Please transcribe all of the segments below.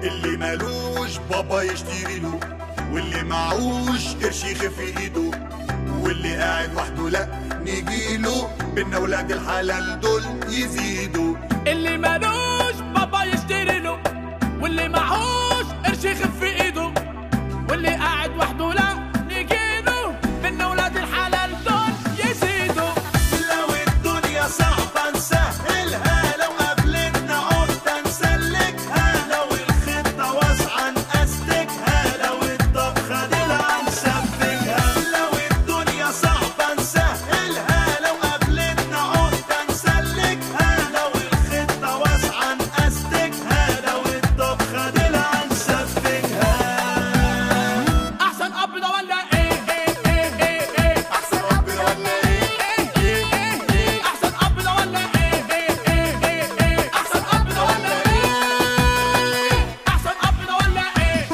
اللي مالوش بابا يشتري له واللي معوش قرش يخف ايده واللي قاعد وحده لا نجيله بينا ولاد الحلال دول يزيدوا اللي مالوش بابا يشتري له واللي معهوش قرش يخف في ايده واللي قاعد وحده لا نجيله بينا ولاد الحلال دول يزيدوا لو الدنيا صعبة نسهلها لو قابلتنا عقدة نسلكها لو الخطة واسعة نأستكها لو الطبخة نلعب نسبكها لو الدنيا صعبة نسهلها لو قابلتنا عقدة نسلكها لو الخطة واسعة نأستكها لو الطبخة نلعب نسبكها احسن اب ده ولا ايه ايه ايه ايه ايه احسن ربنا ولا ايه ايه ايه ايه احسن اب ده ولا ايه ايه ايه ايه ايه احسن اب ده ولا ايه احسن اب ده ولا ايه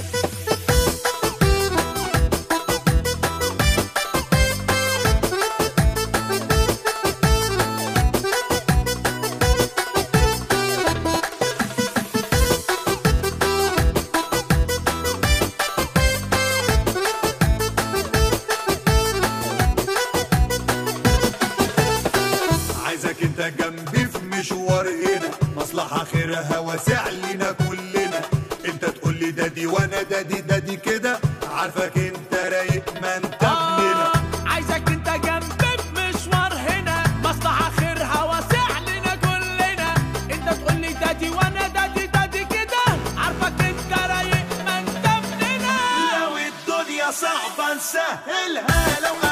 عايزك انت جنبي في مشوار هنا مصلحة خيرها واسع لينا كلنا انت تقول لي دادي وانا دادي دادي كده عارفك انت رايق ما انت ابننا عايزك انت جنبي في مشوار هنا مصلحة خيرها واسع لنا كلنا انت تقول لي دادي وانا دادي دادي كده عارفك انت رايق ما انت ابننا لو الدنيا صعبة نسهلها لو